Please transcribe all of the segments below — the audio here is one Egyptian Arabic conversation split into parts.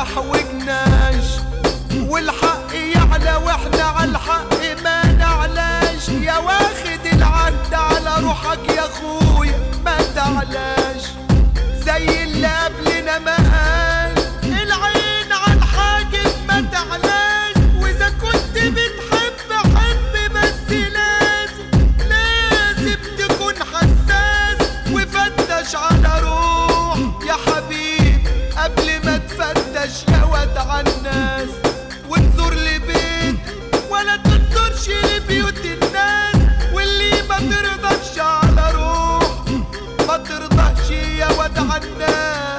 يحوجناش والحق يعلى واحنا على الحق ما نعلاش يا واخد العهد على روحك يا اخويا ما تعلاش زي اللي قبلنا ما قال العين على الحاجب ما تعلاش واذا كنت بتحب حب بس لازم لازم تكون حساس وفتش على روح يا حبيب قبل ما تفتش يا واد على الناس وتزور لبيت ولا تنظرش لبيوت الناس واللي ما ترضاش على روح ما ترضاش يا واد على الناس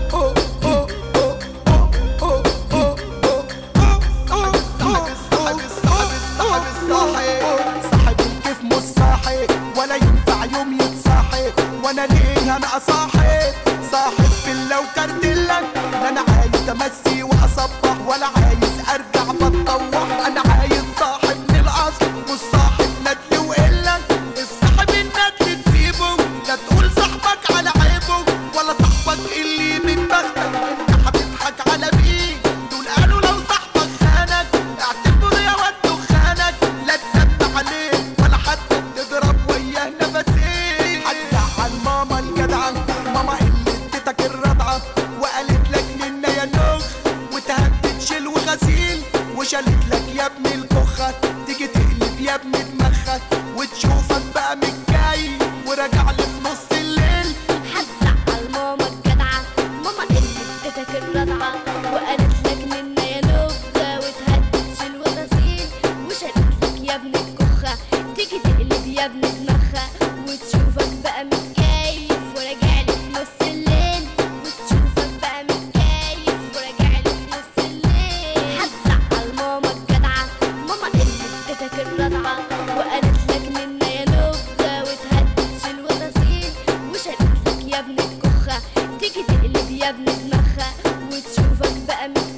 صاحب الكيف مش صاحي ولا ينفع يوم يتصاحي وانا ليه انا اصاحي صاحب في لو كارتلك لا انا عايز امسي واصبح ولا عايز ارجع بتطوح انا عايز صاحب من الاصل مش صاحب ندل وقلك الصاحب الندل تسيبه لا تقول صاحبك على عيبه ولا صاحبك اللي من بختك انت هتضحك على مين دول قالوا لو صاحبك خانك اعتبره يا واد خانك لا تسمع عليه ولا حتى تضرب وياه نفسين هتزعل ماما الجدعة ماما اللي اديتك الرضعة وقالت لك ننا يا نوخ وتهدد شيل وغسيل وشالت لك يا ابن الكخة تيجي تقلب يا ابن دماغك وتشوفك بقى متجاي وراجع لي في نص الليل هتزعل ماما الجدعة ماما اللي ادتك الرضعة وقالت لك ننا يا نبغة وتهدد شيل وغسيل وشالت لك يا ابن الكخة تيجي تقلب يا ابن دماغها وتشوفك بقى متكيف وراجع لي في نص الليل وتشوفك بقى متكيف وراجع لي في نص الليل هتزعل ماما الجدعة ماما اللي ادتك الرضعة وقالت لك ننا يا نبغة وتهدد شيل وغسيل وشالت لك يا ابن الكخة تيجي تقلب يا ابن دماغها وتشوفك بقى متكيف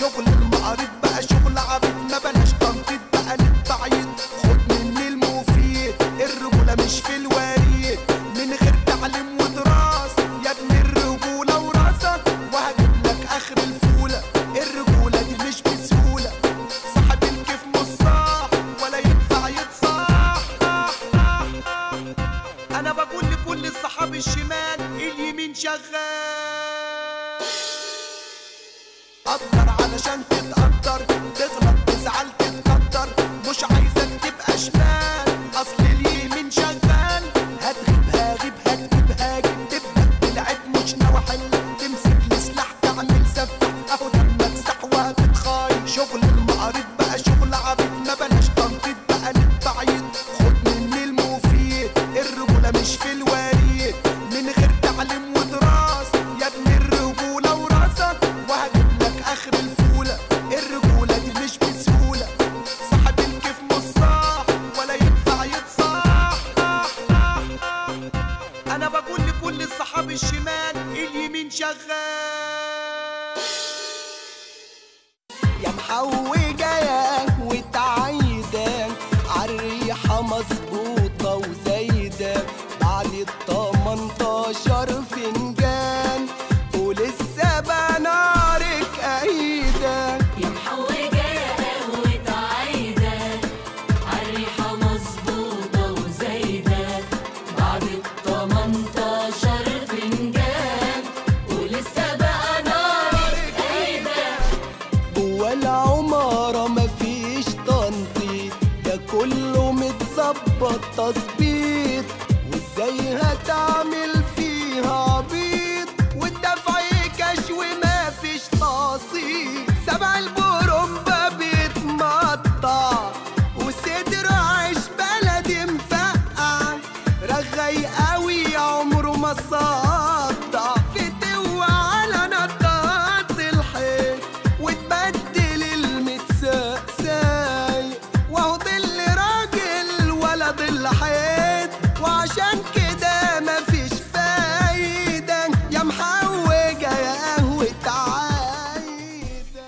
شغل المقاريض بقى شغل عبيد ما بلاش تنطيط بقى نتبعيد خد مني المفيد الرجولة مش في الوريد من غير تعليم ودراسة يا ابن الرجولة وراسة وهجيب لك آخر الفولة الرجولة دي مش بسهولة صاحب الكيف مش صاح ولا ينفع يتصاح انا بقول لكل الصحاب الشمال اليمين شغال قدر علشان تتقدر تغلط تزعل تتقدر مش عايزك تبقى شمال اصل اليمين شغال هتغيب هاغيب هتجيب هاجب تبدا تلعب مش ناوي حل تمسك السلاح تعمل سفاح اهو دمك سح وهتتخايل شغل المقاريض بقى شغل عبيد ما بلاش تنطيط بقى نتبعيد خد مني المفيد الرجوله مش في الوريد من غير تعليم ودراسه يا ابن الرجوله وراسه وهجيب لك اخر الفوله الرجوله دي مش بسهوله صاحب الكيف مش صاح ولا ينفع يتصاح انا بقول لكل الصحاب الشمال اليمين شغال يا محوجة يا وتعايدة عالريحة مظبوطة وزايدة علي التمنتاشر فنجان ولسه بقى نارك قايدة يا محوجة يا قهوة عايدة عالريحة مظبوطة وزايدة بعد التمنتاشر فنجان ولسه بقى نارك قايدة جوا العمارة مفيش تنطيط ده كله متظبط تظبيط وازاي هتعمل فيها عبيط والدفع كشو مفيش تقسيط سبع البرمبة بيتمطع وصدر عيش بلدي مفقع رغي قوي عمره ما صدع فتوى على نقاط الحيط وتبدل المتساق وهو ظل راجل ولا ظل حيط وعشان كده مفيش فايدة يا محوجة يا قهوة عايدة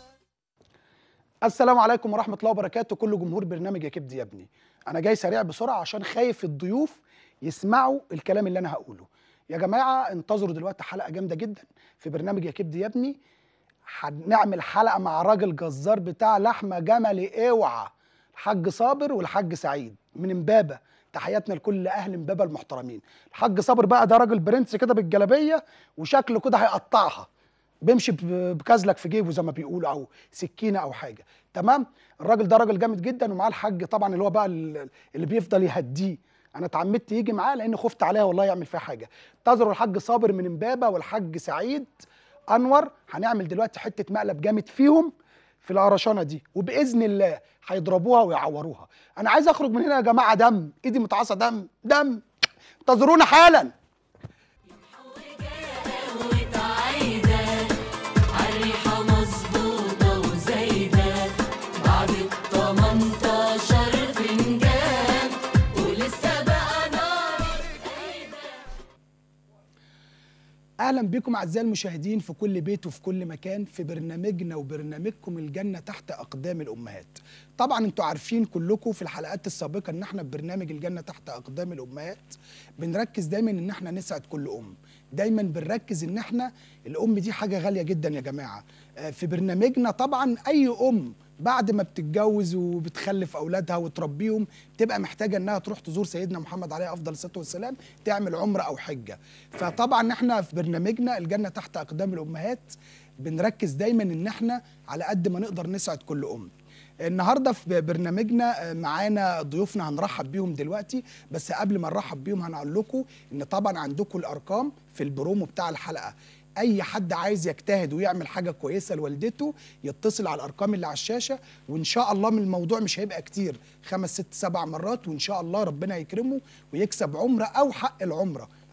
السلام عليكم ورحمة الله وبركاته كل جمهور برنامج يا كبدي يا ابني أنا جاي سريع بسرعة عشان خايف الضيوف يسمعوا الكلام اللي أنا هقوله يا جماعة انتظروا دلوقتي حلقة جامدة جدا في برنامج يا كبدي يا ابني هنعمل حلقة مع راجل جزار بتاع لحمة جملي اوعى الحاج صابر والحاج سعيد من امبابة تحياتنا لكل اهل امبابة المحترمين الحاج صابر بقى ده راجل برنس كده بالجلابية وشكله كده هيقطعها بيمشي ب- بكازلك في جيبه زي ما بيقولوا او سكينه او حاجه تمام الراجل ده راجل جامد جدا ومعاه الحاج طبعا اللي هو بقى ال- اللي بيفضل يهديه انا اتعمدت يجي معاه لان خفت عليها والله يعمل فيها حاجه انتظروا الحاج صابر من امبابه والحاج سعيد انور هنعمل دلوقتي حته مقلب جامد فيهم في القرشانه دي وباذن الله هيضربوها ويعوروها انا عايز اخرج من هنا يا جماعه دم ايدي متعصى دم دم انتظرونا حالا قهوة عايدة عالريحة مظبوطة وزايدة بعد التمنتاشر فنجان ولسه بقى نارك قايدة اهلا بكم اعزائي المشاهدين في كل بيت وفي كل مكان في برنامجنا وبرنامجكم الجنه تحت اقدام الامهات طبعا انتوا عارفين كلكم في الحلقات السابقه ان احنا في برنامج الجنه تحت اقدام الامهات بنركز دايما ان احنا نسعد كل ام دايما بنركز ان احنا الام دي حاجه غاليه جدا يا جماعه آه، في برنامجنا طبعا اي ام بعد ما بتتجوز وبتخلف اولادها وتربيهم بتبقى محتاجه انها تروح تزور سيدنا محمد عليه افضل الصلاه والسلام تعمل عمره او حجه فطبعا احنا في برنامجنا الجنه تحت اقدام الامهات بنركز دايما ان احنا على قد ما نقدر نسعد كل ام النهارده في برنامجنا آه، معانا ضيوفنا هنرحب بيهم دلوقتي بس قبل ما نرحب بيهم هنقول لكم ان طبعا عندكم الارقام في البرومو بتاع الحلقه اي حد عايز يجتهد ويعمل حاجه كويسه لوالدته يتصل على الارقام اللي على الشاشه وان شاء الله من الموضوع مش هيبقى كتير خمس ست سبع مرات وان شاء الله ربنا يكرمه ويكسب عمره او حق العمره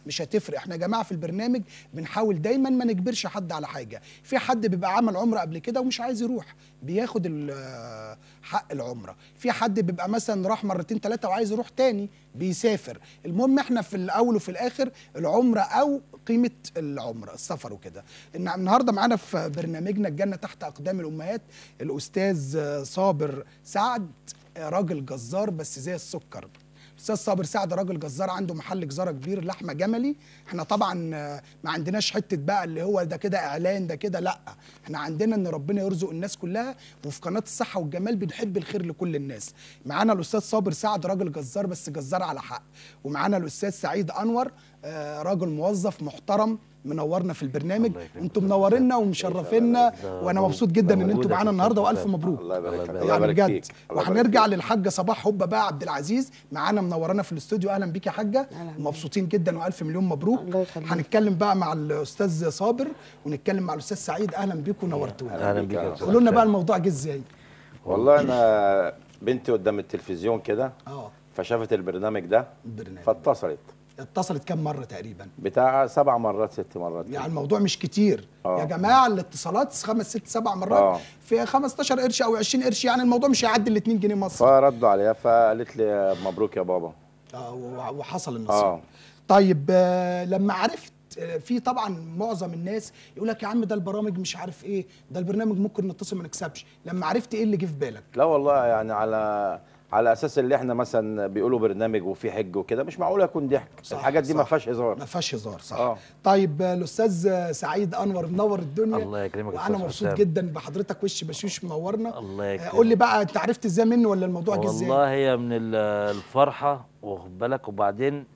مش هتفرق احنا يا جماعه في البرنامج بنحاول دايما ما نجبرش حد على حاجه في حد بيبقى عمل عمره قبل كده ومش عايز يروح بياخد ال- حق العمره في حد بيبقى مثلا راح مرتين ثلاثه وعايز يروح تاني بيسافر المهم احنا في الاول وفي الاخر العمره او قيمه العمره السفر وكده إن النهارده معانا في برنامجنا الجنه تحت اقدام الامهات الاستاذ صابر سعد راجل جزار بس زي السكر استاذ صابر سعد راجل جزار عنده محل جزاره كبير لحمه جملي احنا طبعا آه، ما عندناش حته بقى اللي هو ده كده اعلان ده كده لا احنا عندنا ان ربنا يرزق الناس كلها وفي قناه الصحه والجمال بنحب الخير لكل الناس معانا الاستاذ صابر سعد راجل جزار بس جزار على حق ومعانا الاستاذ سعيد انور آه، راجل موظف محترم منورنا في البرنامج الله يكرمك. انتوا منورينا ومشرفينا وانا مبسوط جدا ان انتوا موجودة معانا في النهارده الصوت والف ده. مبروك الله يبارك فيك الله يعني يبارك بجد فيك الله يبارك وهنرجع فيك. للحاجه صباح هبه بقى عبد العزيز معانا منورانا في الاستوديو اهلا بيك يا حاجه مبسوطين جدا والف مليون مبروك الله يخليك. هنتكلم بقى مع الاستاذ صابر ونتكلم مع الاستاذ سعيد اهلا بيكم ونورتونا اهلا بيك يا أستاذ قولوا لنا بقى هشام. الموضوع جه ازاي والله انا بنتي قدام التلفزيون كده اه فشافت البرنامج ده البرنامج فاتصلت اتصلت كام مره تقريبا بتاع سبع مرات ست مرات يعني الموضوع مش كتير آه. يا جماعه الاتصالات خمس ست سبع مرات آه. في 15 قرش او 20 قرش يعني الموضوع مش هيعدي ال 2 جنيه مصر فردوا عليها فقالت لي مبروك يا بابا آه و- وحصل النصيب اه طيب آه، لما عرفت آه، في طبعا معظم الناس يقول لك يا عم ده البرامج مش عارف ايه ده البرنامج ممكن نتصل ما نكسبش لما عرفت ايه اللي جه في بالك لا والله يعني على على اساس اللي احنا مثلا بيقولوا برنامج وفي حج وكده مش معقول يكون ضحك صح، الحاجات دي ما صح. فيهاش هزار ما فيهاش هزار صح آه. طيب آه، الاستاذ آه، سعيد انور منور الدنيا الله يكرمك يا وانا أستاذ مبسوط حسام. جدا بحضرتك وش بشوش منورنا الله آه، يكرمك. قول لي بقى انت عرفت ازاي منه ولا الموضوع جه ازاي والله هي من ال- الفرحه واخد بالك وبعدين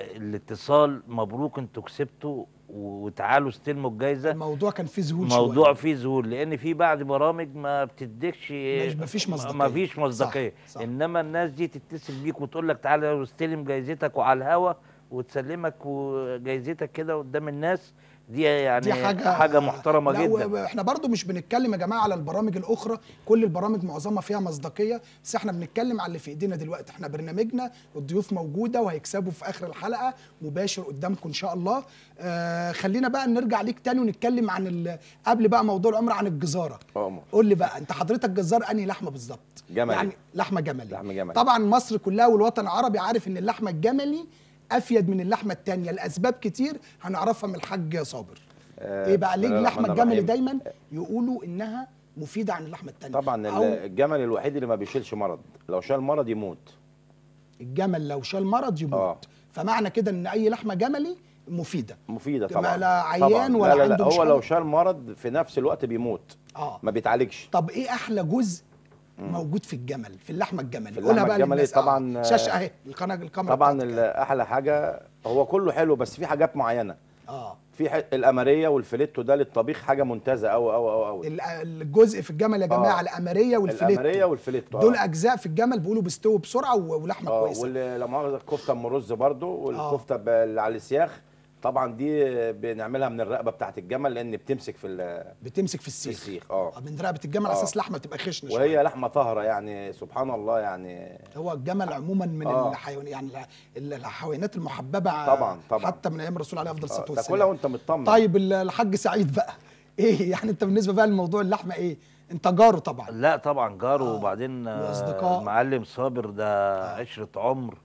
الاتصال مبروك انتوا كسبتوا وتعالوا استلموا الجايزه الموضوع كان فيه ذهول موضوع شوية. فيه ذهول لان في بعض برامج ما بتديكش مش- مفيش مصداقية. ما فيش مصداقيه صح، صح. انما الناس دي تتصل بيك وتقول لك تعالى واستلم جايزتك وعلى الهوا وتسلمك وجايزتك كده قدام الناس دي يعني دي حاجه حاجه محترمه لا، جدا و- احنا برضو مش بنتكلم يا جماعه على البرامج الاخرى كل البرامج معظمها فيها مصداقيه بس احنا بنتكلم على اللي في ايدينا دلوقتي احنا برنامجنا الضيوف موجوده وهيكسبوا في اخر الحلقه مباشر قدامكم ان شاء الله آه خلينا بقى نرجع ليك تاني ونتكلم عن ال- قبل بقى موضوع العمر عن الجزاره أؤمر. قول لي بقى انت حضرتك جزار انهي لحمه بالظبط جملي. يعني لحمه جملي لحمة جملي. طبعا مصر كلها والوطن العربي عارف ان اللحمه الجملي افيد من اللحمه التانية لاسباب كتير هنعرفها من الحاج صابر آه، ايه بقى بسم ليه الله اللحمه الرحمن الجملي الرحيم. دايما يقولوا انها مفيده عن اللحمه التانية طبعا او الجمل الوحيد اللي ما بيشيلش مرض لو شال مرض يموت الجمل لو شال مرض يموت آه. فمعنى كده ان اي لحمه جملي مفيده مفيده ما طبعا لا عيان طبعا. ولا لا لا لا عنده هو مشكلة. لو شال مرض في نفس الوقت بيموت اه ما بيتعالجش طب ايه احلى جزء موجود في الجمل في اللحمه الجملي في قولها اللحمة بقى الجملي للناس آه. طبعاً، شاشه اهي القناه الكاميرا طبعا بتاعتك ال- أهي. احلى حاجه هو كله حلو بس في حاجات معينه اه في ح- الاماريه والفليتو ده للطبيخ حاجه ممتازه قوي قوي قوي قوي ال- الجزء في الجمل يا جماعه آه. الاماريه والفليتو الاماريه والفليتو دول آه. اجزاء في الجمل بيقولوا بيستووا بسرعه و- ولحمه اه كويسه واللي مؤاخذه الكفته ام رز برضو والكفته ب- اللي على السياخ طبعا دي بنعملها من الرقبه بتاعت الجمل لان بتمسك في ال- بتمسك في السيخ السيخ، آه. من رقبه الجمل على آه. اساس لحمه تبقى خشنه شويه وهي لحمه طاهره يعني سبحان الله يعني هو الجمل عموما من آه. الحيوان يعني ال- الحيوانات المحببه طبعا، طبعا. حتى من ايام الرسول عليه افضل الصلاه تاكلها والسلام وانت مطمن طيب ال- الحاج سعيد بقى ايه يعني انت بالنسبه بقى لموضوع اللحمه ايه انت جاره طبعا لا طبعا جاره آه. وبعدين آه، وأصدقاء. المعلم صابر ده عشرة عمر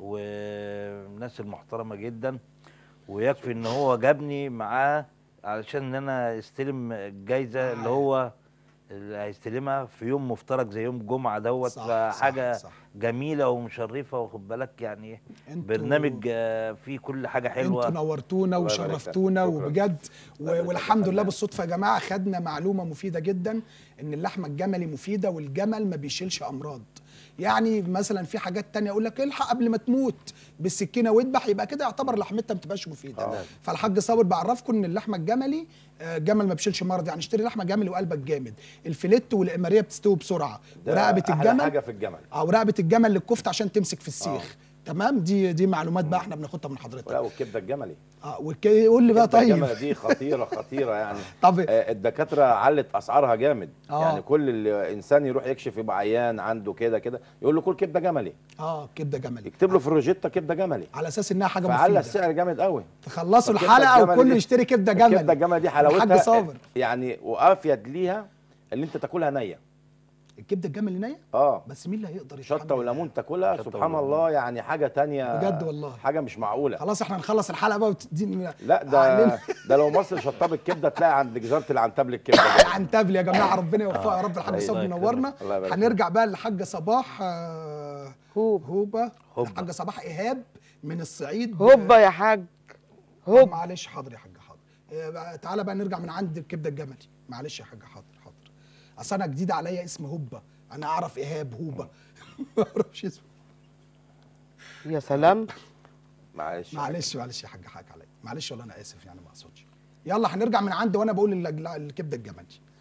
والناس المحترمة جدا ويكفي ان هو جابني معاه علشان ان انا استلم الجايزة اللي هو اللي هيستلمها في يوم مفترج زي يوم جمعة دوت صح، فحاجة صح، صح. جميلة ومشرفة واخد بالك يعني انتوا- برنامج آه، فيه كل حاجة انتوا حلوة نورتونا الله يبارك لك. وشرفتونا شكراً. وبجد الله و- يبارك والحمد لك. لله بالصدفه يا جماعه خدنا معلومه مفيده جدا ان اللحمه الجملي مفيده والجمل ما بيشيلش امراض يعني مثلا في حاجات تانية يقول لك الحق قبل ما تموت بالسكينه واذبح يبقى كده يعتبر لحمتها ما بتبقاش مفيده آه. فالحاج صابر بعرفكم ان اللحمه الجملي آه، جمل ما بيشيلش مرض يعني اشتري لحمه جملي وقلبك جامد الفليت والاماريه بتستوي بسرعه ده ورقبه أحلى الجمل حاجه في الجمل او رقبه الجمل للكفته عشان تمسك في السيخ تمام دي دي معلومات بقى احنا بناخدها من حضرتك لا والكبده الجملي اه والك- قول لي بقى الكبدة طيب الجملي دي خطيره خطيره يعني طب آه، الدكاتره علت اسعارها جامد آه. يعني كل اللي انسان يروح يكشف يبقى عيان عنده كده كده يقول له كل كبده جملي اه كبده جملي يكتب له في الروجيتا كبده جملي على اساس انها حاجه فعلى مفيده السعر جامد قوي تخلصوا فالكبدة الحلقه الجملي وكله دي- يشتري كبده جملي الكبده الجملي دي الحاج حلاوتها صابر يعني وافيد ليها اللي انت تاكلها نيه الكبده الجملي نيه اه بس مين اللي هيقدر شطه يتحمل؟ وليمون تاكلها شطة سبحان وليمون. الله يعني حاجه تانية بجد والله. حاجه مش معقوله خلاص احنا هنخلص الحلقه بقى وتديني لا ده علينا. ده لو مصر شطاب الكبده تلاقي عند جزيره العنتاب الكبده عن تابل يا جماعه ربنا يوفقها يا رب الحاج الله صبري يكرمك. منورنا الله يبارك فيك. هنرجع بقى للحاجه صباح آه، هوب هوبه هوبة. الحاجه صباح ايهاب من الصعيد هوبا يا حاج هوب معلش حاضر يا حاج حاضر آه، بقى تعالى بقى نرجع من عند الكبده الجملي معلش يا حاج حاضر حاضر اصل انا جديد عليا اسم هوبه انا اعرف ايهاب هوبه ما اعرفش اسمه يا سلام معلش معلش معلش يا حاج حاج عليا معلش والله انا اسف يعني ما اقصدش يلا هنرجع من عند وانا بقول ال- الكبده الجملي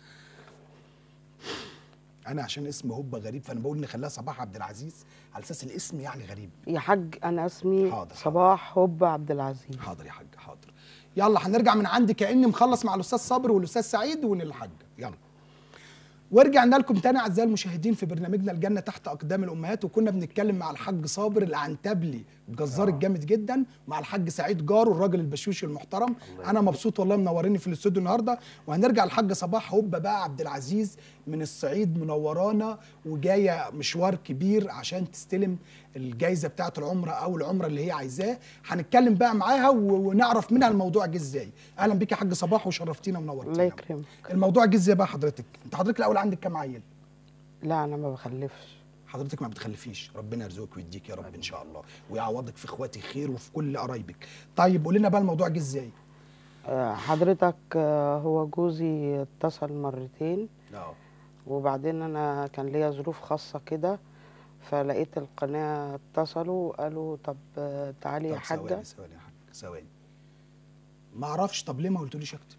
انا عشان اسم هوبه غريب فانا بقول نخليها صباح عبد العزيز على اساس الاسم يعني غريب يا حاج انا اسمي حاضر، حاضر. صباح هوب عبد العزيز حاضر يا حاج حاضر يلا هنرجع من عندي كاني مخلص مع الاستاذ صابر والاستاذ سعيد والحاج يلا ورجعنا لكم تاني اعزائي المشاهدين في برنامجنا الجنه تحت اقدام الامهات وكنا بنتكلم مع الحاج صابر العنتبلي الجزار الجامد جدا ومع الحاج سعيد جار والراجل البشوشي المحترم انا مبسوط والله منوريني في الاستوديو النهارده وهنرجع للحاج صباح هوبا بقى عبد العزيز من الصعيد منورانا وجايه مشوار كبير عشان تستلم الجائزه بتاعه العمره او العمره اللي هي عايزاه هنتكلم بقى معاها و- ونعرف منها الموضوع جه ازاي اهلا بيك يا حاج صباح وشرفتينا ونورتينا الله يكرمك الموضوع جه ازاي بقى حضرتك انت حضرتك الاول عندك كام عيل لا انا ما بخلفش حضرتك ما بتخلفيش ربنا يرزقك ويديك يا رب ان شاء الله ويعوضك في اخواتي خير وفي كل قرايبك طيب قول لنا بقى الموضوع جه ازاي آه، حضرتك آه، هو جوزي اتصل مرتين اه وبعدين انا كان ليا ظروف خاصه كده فلقيت القناه اتصلوا قالوا طب آه، تعالي يا طب حاجه ثواني ثواني يا حاج ثواني ما اعرفش طب ليه ما قلتوليش اكتب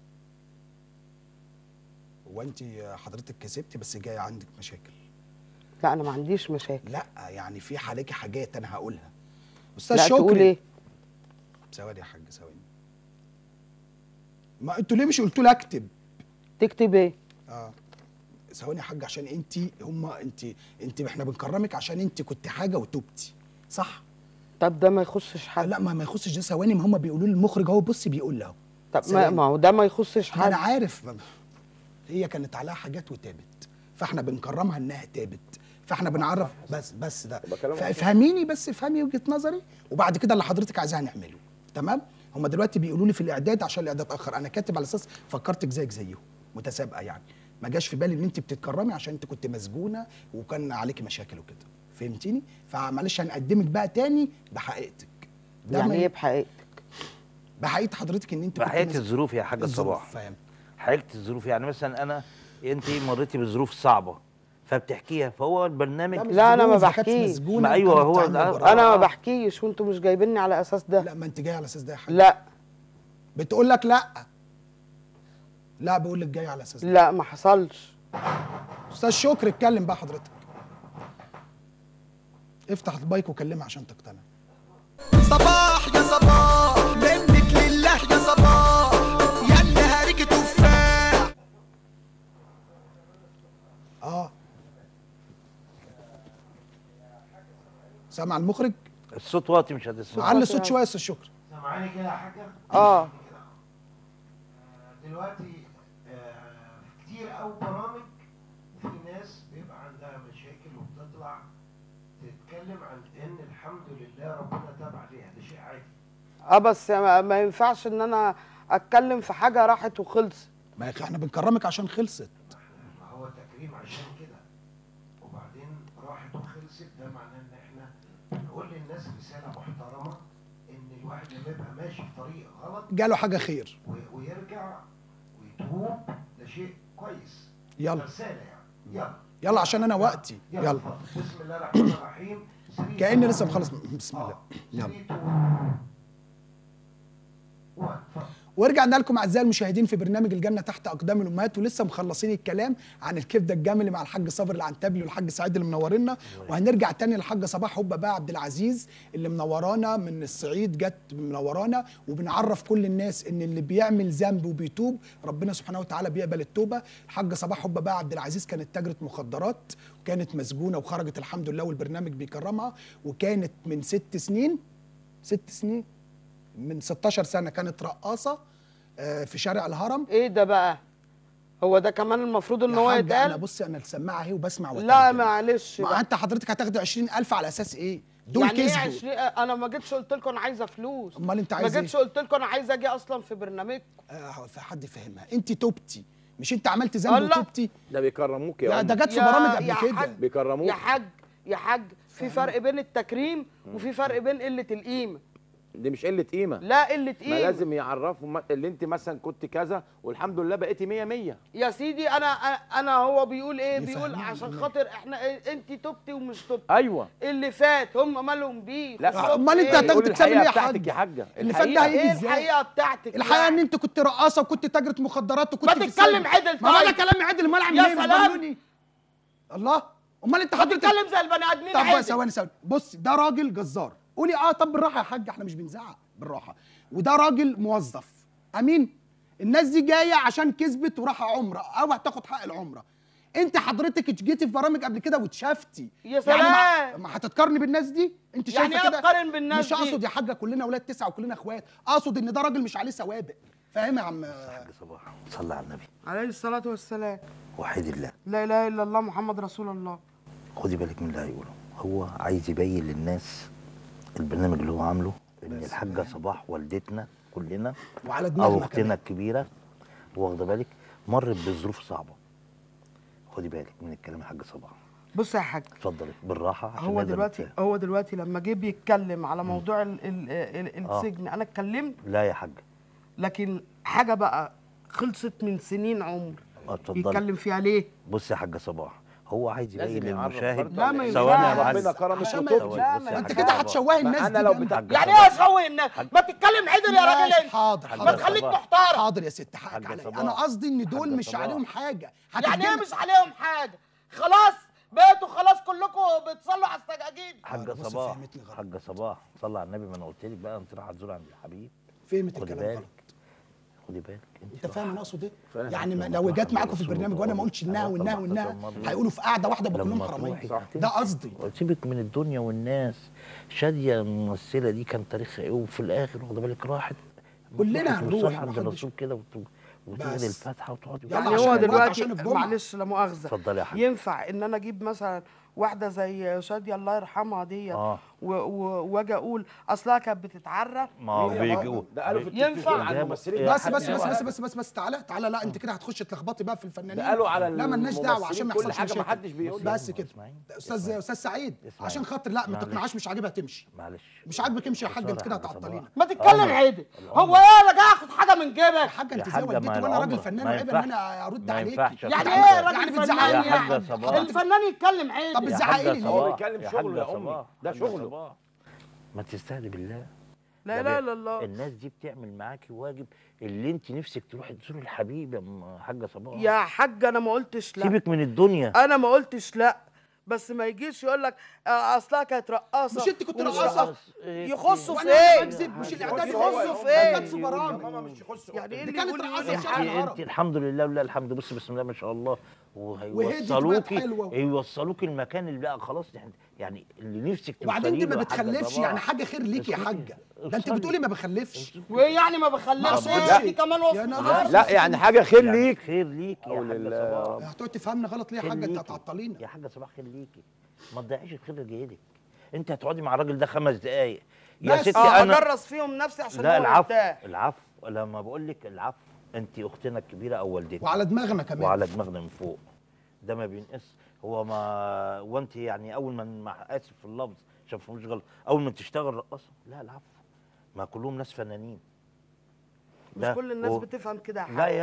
هو انت حضرتك كسبتي بس جاي عندك مشاكل لا انا ما عنديش مشاكل لا يعني في عليكي حاجات انا هقولها استاذ لا شكري تقول ايه ثواني يا حاج ثواني ما انتوا ليه مش قلتوا لي اكتب تكتب ايه اه ثواني يا حاج عشان انت هم انت انت احنا بنكرمك عشان انت كنت حاجه وتوبتي صح طب ده ما يخصش حد لا ما ما يخصش ده ثواني ما هم بيقولوا لي المخرج اهو بص بيقول له طب ما, ثواني. ما هو ده ما يخصش ما انا حد عارف ما- هي كانت عليها حاجات وتابت فاحنا بنكرمها انها تابت فاحنا بنعرف بس بس ده يبقى كلام فافهميني بس افهمي وجهه نظري وبعد كده اللي حضرتك عايزاه هنعمله تمام هم دلوقتي بيقولوا لي في الاعداد عشان الاعداد اتاخر انا كاتب على اساس فكرتك زيك زيهم متسابقه يعني ما جاش في بالي ان انت بتتكرمي عشان انت كنت مسجونه وكان عليكي مشاكل وكده فهمتيني فمعلش هنقدمك بقى تاني بحقيقتك ده يعني ما- ايه بحقيقتك بحقيقه حضرتك ان انت كنت بحقيقة مس- الظروف يا حاج الظروف، صباح فاهم حقيقة الظروف يعني مثلا انا انت مريتي بظروف صعبه فبتحكيها فهو البرنامج مش لا، أنا ما ظروف، ده كانت بحكيش. مسجونة ما أيوة، وكانت هو تعمل ده- براءة. انا ما آه. بحكيش وانتوا مش جايبيني على اساس ده لا ما انت جاي على اساس ده يا حاج لا بتقول لك لا لا بقول لك جاي على اساس ده لا ما حصلش استاذ شكري اتكلم بقى حضرتك افتح المايك وكلمها عشان تقتنع صباح يا صباح منك لله يا صباح يا اللي هاريك تفاح اه سامع المخرج الصوت واطي مش هتسمع علي الصوت شويه يا استاذ شكري سامعاني كده يا حاجة؟ اه دلوقتي آه، كتير قوي برامج في ناس بيبقى عندها مشاكل وبتطلع تتكلم عن ان الحمد لله ربنا تاب عليها ده شيء عادي اه بس ما, ما ينفعش ان انا اتكلم في حاجه راحت وخلصت ما يا اخي احنا بنكرمك عشان خلصت ما هو تكريم عشان كده وبعدين راحت وخلصت ده معناه ان احنا بنقول للناس رساله محترمه ان الواحد لما يبقى ماشي في طريق غلط جاله حاجه خير و- ويرجع ويتوب ده شيء كويس يلا رساله يعني يلا يلا عشان انا وقتي يلا يلا اتفضل. بسم الله الرحمن الرحيم سريت كاني و- لسه مخلص بسم الله آه. يلا سريت و- وان. اتفضل. ورجعنا لكم اعزائي المشاهدين في برنامج الجنه تحت اقدام الامهات ولسه مخلصين الكلام عن الكبده الجملي مع الحاج صابر العنتبلي والحاج سعيد اللي منورنا وهنرجع تاني للحاج صباح هبه بقى عبد العزيز اللي منورانا من الصعيد جت منورانا وبنعرف كل الناس ان اللي بيعمل ذنب وبيتوب ربنا سبحانه وتعالى بيقبل التوبه الحاج صباح هبه بقى عبد العزيز كانت تاجره مخدرات وكانت مسجونه وخرجت الحمد لله والبرنامج بيكرمها وكانت من ست سنين ست سنين من 16 سنه كانت رقاصه آه، في شارع الهرم ايه ده بقى هو ده كمان المفروض ان يا هو حاج انا يتقال بصي انا السماعه اهي وبسمع لا وأترجم. معلش ما بقى. انت حضرتك هتاخد 20000 على اساس ايه دول يعني ايه كسبوا 20 انا ما جيتش قلت لكم انا عايزه فلوس امال انت ما عايز جيتش ايه قلت لكم انا عايزه اجي اصلا في برنامجكم آه في حد فهمها انت توبتي مش انت عملت ذنب الله. وتوبتي ده بيكرموك يا لا أم. ده جت في يا- برامج يا قبل حاج. كده بيكرموك يا حاج يا حاج في فرق بين التكريم وفي فرق بين قله القيمه دي مش قله قيمه لا قله ما قيمه لازم يعرفوا ما- اللي انت مثلا كنت كذا والحمد لله بقيتي 100 100 يا سيدي انا انا هو بيقول ايه بيقول يفهمني عشان الإيمان. خاطر احنا إيه انت توبتي ومش توبتي ايوه اللي فات هم مالهم بيه لا، خصوصا امال انت إيه؟ هتاخد قول تكسبي ليه الحقيقه يا بتاعتك حاج يا حاجه اللي فات ده الحقيقة. هيجي ايه ازاي الحقيقه بتاعتك الحقيقه يعني؟ ان انت كنت رقاصه وكنت تاجره مخدرات وكنت ما في تتكلم السجن. عدل ما انا طيب. كلامي عدل امال اعمل يا ايه سلام. بتبلوني؟ الله امال انت ما حضرتك تتكلم زي البني ادمين طب عدل ثواني ثواني بص ده راجل جزار قولي اه طب بالراحه يا حاج احنا مش بنزعق بالراحه وده راجل موظف امين الناس دي جايه عشان كسبت وراح عمره او هتاخد حق العمره انت حضرتك جيتي في برامج قبل كده واتشافتي يا يعني ما, سلام. ما هتتقارني بالناس دي انت يعني شايفه ايه كده اتقارن بالناس مش دي؟ اقصد يا حاجه كلنا اولاد تسعه وكلنا اخوات اقصد ان ده راجل مش عليه سوابق فاهم يا عم حاج صباح صلى على النبي عليه الصلاه والسلام وحيد الله لا اله الا الله محمد رسول الله خدي بالك من اللي هيقوله هو عايز يبين للناس البرنامج اللي هو عامله ان الحاجه صباح والدتنا كلنا وعلى او دماغنا اختنا كمان. الكبيره واخده بالك مرت بظروف صعبه خدي بالك من الكلام يا حاج صباح بص يا حاج اتفضلي بالراحه عشان هو نقدر دلوقتي نتفاهم. هو دلوقتي لما جه بيتكلم على موضوع ال ال ال آه. السجن انا اتكلمت لا يا حاج لكن حاجه بقى خلصت من سنين عمر اتفضلي يتكلم فيها ليه بص يا حاج صباح هو عايز لازم يبين يعرف للمشاهد برضه لا، ما ثواني يا ينفعش. معلم ربنا كرمك عشان ما- وتوبتي لا، بص ما يا انت حاج كده صباح. هتشوهي ما الناس أنا دي لو جامد. بتاع- يعني ايه اشوي الناس ما تتكلم عدل يا راجل ماشي، انت حاضر حاج ما حاضر تخليك صباح. محترم حاضر يا ست حقك حاج عليا صباح. انا قصدي ان دول حاج مش صباح. عليهم حاجه يعني ايه هتتجنن. مش عليهم حاجه خلاص بقيتوا خلاص كلكم بتصلوا على السجاجيد حاج بص صباح فهمتني غلط. حاج صباح صلى على النبي ما انا قلت لك بقى انت رايحه تزور عند الحبيب فهمت خدي الكلام بالك غلط خدي بالك انت فاهم انا اقصد ايه؟ فاهم. يعني ما لما لو تروح جت عند معاكم في الرسول البرنامج وانا ما قلتش انها أيوة وانها طبعا، وانها طبعا. هيقولوا في قعده واحده بكلهم لما حراميه تروحي صح. ده قصدي سيبك من الدنيا والناس شاديه الممثله دي كان تاريخها ايه وفي الاخر واخده بالك راحت كلنا تروحي هنروح، توصلي ما عند حدش- الرسول كده وت- وتقري بس. الفاتحه وتقعدي يلا يعني عشان هو الوقت، دلوقتي عشان الجمعة. معلش لا مؤاخذه اتفضلي يا حاج ينفع ان انا اجيب مثلا واحده زي شاديه الله يرحمها دي اه و- و- واجي اقول اصلها كانت بتتعرى ما هو مين يا بيجي بابا؟ ده قالوا في ينفع. التلفزيون عن الممثلين يا بس حاج بس بس صباح. بس بس بس بس تعالى تعالى لا انت كده هتخش تلخبطي بقى في الفنانين ده قالوا على لا مالناش دعوه الممثلين عشان ما كل يحصلش حاجة ما مشاكل حدش بيقول. بس كده اسمعيني. استاذ اسمعيني. استاذ سعيد اسمعيني. عشان خاطر لا ما معلش. تقنعش مش عاجبها تمشي معلش مش عاجبك امشي يا حاج انت خسارة كده يا حاج صباح. هتعطلينا ما تتكلم عمر. عدل العمر. هو ايه انا جاي اخد حاجه من يا جيبك حاج انت يا زي حاجة والدتي ما وانا راجل العمر. فنان ما وعيب ان ينفعش. انا ارد ما عليك ينفعش يا يعني حاج ايه صباح. راجل يعني بتزعقي فنان لي يا يعني حاج صباح. الفنان يتكلم عدل طب يا بتزعقي حاج لي. هو صباح. بيتكلم يا شغله حاج يا أمي. صباح. ده حاج شغله. صباح. ما تستهدي بالله لا ده اله بي- الا الله الناس دي بتعمل معاكي واجب اللي انت نفسك تروحي تزوري الحبيب يا ام حاجه صباح يا حاج انا ما قلتش لا سيبك من الدنيا انا ما قلتش لا بس ما يجيش يقول لك آه، اصلها كانت رقاصه مش انت كنت ومش رقاصة؟ يخصوا في وانا ايه بكذب مش الاعداد يخصوا في ده ايه كانت في برامج ماما مش يخصوا يعني ايه دي اللي كانت يقول رقاصة يقول في يا شارع حاج الهرم. انت الحمد لله ولله الحمد بص بسم الله ما شاء الله وهدت وهيوصلوكي وبقت حلوة. يوصلوكي المكان اللي بقى خلاص يعني- يعني اللي نفسك وبعدين توصلي دي له ما يا حاجة بتخلفش صباح. يعني حاجه خير ليك يا اسكتي. حاجه ده انت افصلي. بتقولي ما بخلفش وايه يعني ما بخلفش لا. ايه دي كمان وصف يا نهار غلط. لا يعني حاجه خير يعني ليك خير ليك يا أو حاجه لله. صباح هتقعد تفهمنا غلط ليه يا خير حاجه انت ليكي. هتعطلينا يا حاجه صباح خير ليكي ما تضيعيش الخير اللي جايلك انت هتقعدي مع الراجل ده خمس دقايق يا بس. ستي اه انا اجرس فيهم نفسي عشان لا هو العفو يرتاح العفو لما بقول لك العفو انت اختنا الكبيره او والدتي وعلى دماغنا كمان وعلى دماغنا من فوق ده ما بينقص هو ما وانت يعني اول ما مع اسف في اللفظ عشان ما تفهموش غلط اول ما تشتغل رقاصه لا العفو ما كلهم ناس فنانين مش كل الناس بتفهم كده يا لا حاج يا اما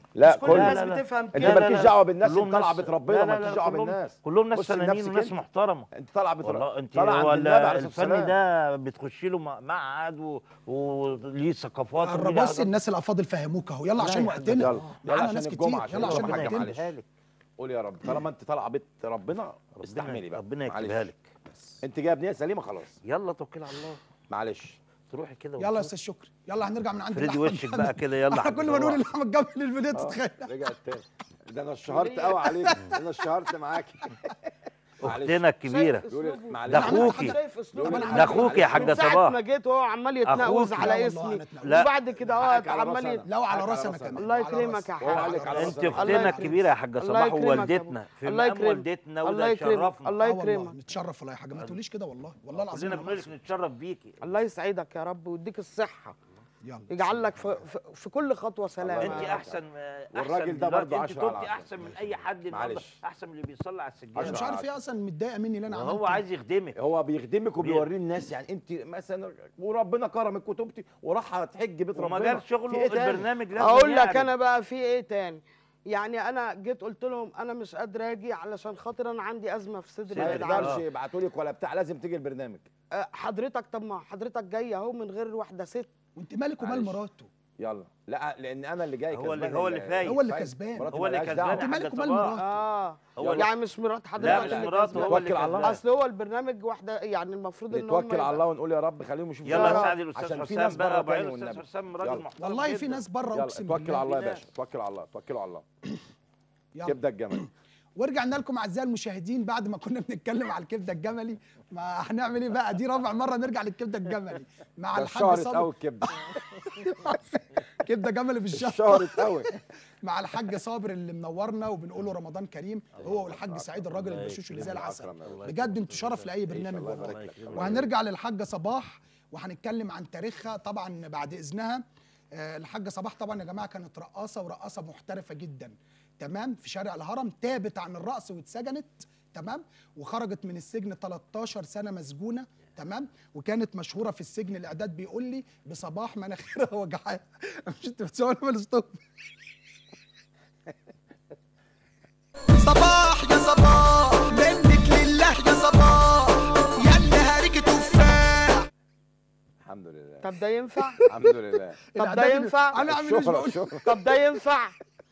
لا مش كل كل الناس لا، لا. بتفهم انت كده لا، مالكيش لا. دعوه بالناس كلهم انت طالعه ناس- بيت ربنا لا، لا، مالكيش لا، دعوه كلهم- بالناس كلهم ناس بص فنانين لنفسك وناس انت. محترمه انت طالعه بيت والله ربنا انت طالعه هو عند ال- النبي عليه الصلاه الفن والسلام ده بتخش له م- معهد و- وليه ثقافات وليه قرب بص عادات. الناس الافاضل فهموك اهو يلا لا عشان يا وقتنا يلا يلا معانا عشان ناس الجمعه كتير عشان يلا عشان الجمعة ربنا حاجة وقتنا معلش. يكتبها لك قول يا رب طالما انت طالعه بيت ربنا استحملي بقى ربنا معلش. يكتبها لك انت جايه بنيه سليمه خلاص يلا توكل على الله معلش تروحي كده يلا يا وتشوفي. استاذ شكري يلا هنرجع من عند فريدي اللحمة وشك الجمل. بقى كده يلا احنا حاج كل ما نقول صلاح. اللحمه الجمل الفيديو اه تتخيل رجعت تاني ده انا اشتهرت قوي عليك ده انا اشتهرت معاكي معلش. اختنا الكبيره شايف يقول أسلوبه؟ معلش ده أنا عملت اخوكي حاجة- شايف اسلوبه ده ده اخوك يا حاجه من ساعة صباح ما جيت وهو عمال يتناقض أخوك. على لا والله اسمي أنا اتناقض. لا. وبعد كده هو حقك على عمال راسنا. يت- لو على حقك راسي على انا راسنا. كمان الله وعلى يكرمك راسي. يا وهو حاج عليك على انت راسنا. الله اختنا يكرمك. الكبيره يا حاجه الله صباح يكرمك يا ووالدتنا أبو. في الله مقام يكرمك. والدتنا الله وده يكرمك. يشرفنا الله اه والله يكرمك نتشرف والله يا حاجه ما تقوليش كده والله والله العظيم كلنا أنا بنقول مقصود. نتشرف بيكي الله يسعدك يا رب ويديك الصحة يلا يجعل لك في, في, في كل خطوة سلامة الله انت يا يبارك رب. احسن والراجل احسن ده دلوقتي برضه انت عشرة على توبتي عشرة. احسن من اي حد النهارده معلش. احسن من اللي بيصلي على انا السجاده مش عارف ايه اصلا متضايقه مني ليه انا عملت وهو عايز يخدمك هو بيخدمك وبيوري الناس يعني انت مثلا وربنا كرمك وتوبتي وراح هتحج بيت ربنا ومجال في شغله ايه تاني؟ البرنامج لازم اقول لك يعرف. انا بقى في ايه تاني يعني انا جيت قلت لهم انا مش قادره اجي علشان خاطر انا عندي ازمه في صدري ما يا جدعان يقدرش يبعتوا لك ولا بتاع لازم تيجي البرنامج أه، حضرتك طب ما حضرتك جاي اهو من غير واحده ست وانت مالك ومال معلش. مراته يلا لا لان انا اللي جاي هو اللي- كسبان هو اللي فايز. هو اللي كسبان. مراتي هو اللي ملهاش كسبان دعوة. انت يا مالك حاجة ومال صباح. مراته اه هو اللي- يعني مش مرات حضرتك لا مش اللي مراته كسبان. هو اللي توكل على الله. كسبان. اصل هو البرنامج واحده يعني المفروض ان هم نتوكل على الله ونقول يا رب خليهم يشوفوا يلا الصورة ساعد الاستاذ عشان في حسام ناس بقى بره وبعدين تاني الاستاذ والنبي حسام راجل يلا. محترم والله في جدا. ناس بره يلا اقسم توكل على الله يا في باشا توكل على الله توكل على الله يلا. كبده الجمل ورجعنا لكم اعزائي المشاهدين بعد ما كنا بنتكلم على الكبده الجملي ما هنعمل ايه بقى دي رابع مره نرجع للكبده الجملي مع ده الحاج الشهر صابر قوي الكبده كبده جملي في الشهر الشهر قوي مع الحاج صابر اللي منورنا وبنقول له رمضان كريم هو والحاج سعيد الراجل البشوش اللي زي العسل أكرم يا رب. بجد انتوا شرف لاي برنامج الله والله يبارك لك. وهنرجع للحاجه صباح وهنتكلم عن تاريخها طبعا بعد اذنها آه، الحاجه صباح طبعا يا جماعه كانت رقاصه ورقاصه محترفه جدا تمام في شارع الهرم تابت عن الرقص واتسجنت تمام وخرجت من السجن 13 سنه مسجونه تمام وكانت مشهوره في السجن الاعداد بيقول لي بصباح مناخيرها وجعها مش انت بتسوي ولا ستوب صباح يا صباح منك لله يا صباح يلا هاريك تفاح الحمد لله طب ده ينفع الحمد لله طب ده الإعداد اللي- ينفع انا عامل ايش الشهرة بقول الشهرة طب ده ينفع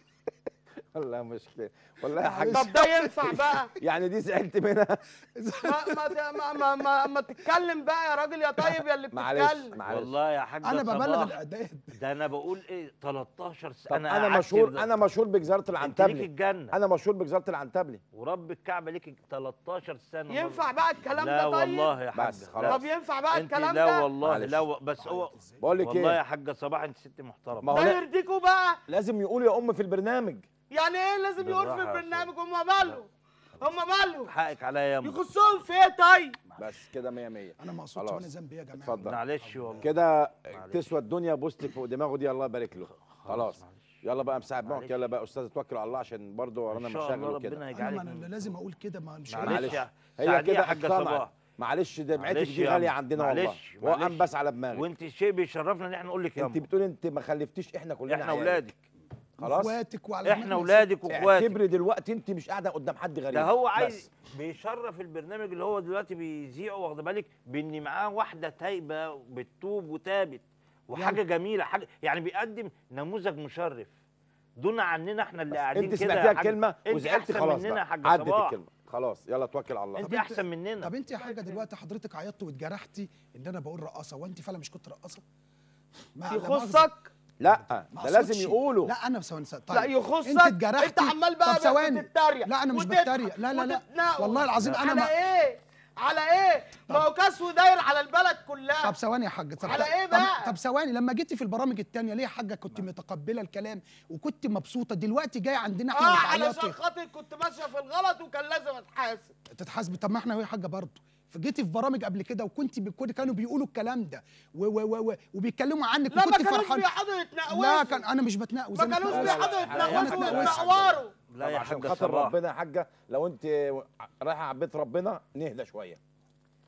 والله مشكله والله يا حاج طب ده ينفع بقى يعني دي زعلت منها ما ما ما ما, ما, ما تتكلم بقى يا راجل يا طيب يا اللي معلش بتتكلم معلش والله يا حاج انا ببلغ صباح الاعداد ده انا بقول ايه 13 طب سنه انا قعدت مشهور ده. انا مشهور بجزاره انت ليك العنتبلي الجنه انا مشهور بجزاره العنتبلي ورب الكعبه ليك 13 سنه ينفع بقى الكلام لا ده طيب والله يا حاج بس خلاص. طب ينفع بقى انت الكلام لا ده والله معلش. لا و- بس هو بقول لك والله يا ايه حاجه صباح انت ست ما محترمه هو ده لا- يرضيكوا بقى لازم يقول يا ام في البرنامج يعني ايه لازم يقول في بالراحة يا البرنامج هم ماله هم ماله حقك عليا يا أم. يخصهم في ايه طيب بس كده 100 100 انا ما اقصدش خلاص. وانا ذنبي إيه يا جماعه اتفضل معلش والله كده تسوى الدنيا بوستك فوق دماغه دي الله يبارك له خلاص معلش. يلا بقى مساعد معك معلش. يلا بقى استاذ توكل على الله عشان برضه ورانا ان شاء مشاغل الله وكده ربنا انا يجعلك ما أنا لازم اقول كده ما مش معلش معلش يا- هي ساعديه يا كده حاجة اقتنعت صباح. معلش دمعتك معلش دي يا غاليه أم. عندنا والله معلش، وهو معلش. بس على دماغك وانت شيء بيشرفنا ان احنا نقول لك يا انت أم. بتقول انت ما خلفتيش احنا كلنا احنا عيالك. اولادك خلاص اخواتك وعلى احنا دماغنا اولادك واخواتك اعتبري دلوقتي انت مش قاعده قدام حد غريب ده هو بس. عايز بيشرف البرنامج اللي هو دلوقتي بيذيعه واخد بالك بان معاه واحده تايبه بتتوب وتابت وحاجه جميله حاجه يعني بيقدم نموذج مشرف دون عننا احنا اللي قاعدين انت كده يا سمعتيها حاج. الكلمه انت وزعلتي احسن خلاص مننا يا بقى حاج عدت صباح الكلمه خلاص يلا توكل على الله انت طب انت- احسن مننا طب انت يا حاجه دلوقتي حضرتك عيطت واتجرحتي ان انا بقول رقاصه وانت فعلا مش كنت رقاصه ما- لا مؤاخذة. يخصك لا ما ده لازم أقصدش. يقولوا لا انا ثواني طيب لا يخصك انت اتجرحتي انت عمال بقى طب ثواني بتتريق لا انا مش وتضحك بتريق لا لا لا وتتناقض. والله العظيم انا على ما ايه على ايه ما هو كسو داير على البلد كلها طب ثواني يا حاج طب على طب- ايه طب- بقى؟ طب ثواني لما جيتي في البرامج التانية ليه يا حاجه كنت متقبله الكلام وكنت مبسوطه دلوقتي جاي عندنا احنا اه علشان وتعيطي خاطر كنت ماشيه في الغلط وكان لازم اتحاسب تتحاسبي طب ما احنا هو يا حاجه برضه فجيتي في برامج قبل كده وكنت بكل كانوا بيقولوا الكلام ده و و و و وبيتكلموا عنك لا ما وكنت كانوش فرحان بيقعدوا يتنقوزوا لا كان انا مش بتنقل ما كانوش بيقعدوا يتنقزوا أنا ويتنقوروا لا طب يا عشان حاج خاطر صباح ربنا يا حاجه لو انت رايحه على بيت ربنا نهدى شويه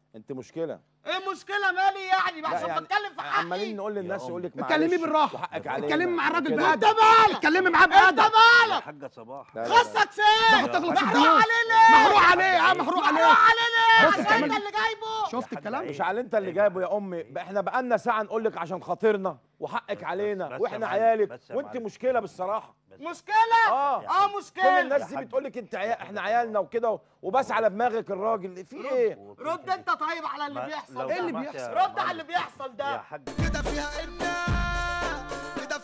انت مشكله ايه مشكله مالي يعني لا عشان يعني بتكلم في حقي عمالين نقول للناس يا يقول لك اتكلمي بالراحه وحقك علينا اتكلمي مع الراجل وكده. بأدب اتكلمي معاه انت بأدب يا مالك حاجه صباح لا، لا، لا. خصك فين هتغلط في محروق الفلوس علينا محروق عليه اه محروق عليه محروق علينا بص عشان الكلام- انت اللي جايبه شفت الكلام مش على انت اللي جايبه يا امي بقى احنا بقالنا ساعه نقول لك عشان خاطرنا وحقك بس- علينا بس يا واحنا معلم، عيالك بس يا وانت معلم. مشكله بالصراحه مشكله اه اه كل مشكله الناس دي حاج. بتقول لك انت عيال احنا عيالنا وكده وبس على دماغك الراجل في ايه رد انت طيب على اللي ما- بيحصل لو ده ايه اللي سمحت بيحصل؟ يا رد على اللي معلم. بيحصل يا ده حاج كده فيها إن كده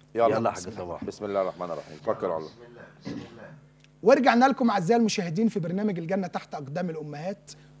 يلا, يلا يا بسم حاج الله. صباح. بسم الله الرحمن الرحيم توكل على الله بسم الله بسم الله ورجعنا لكم اعزائي المشاهدين في برنامج الجنه تحت اقدام الامهات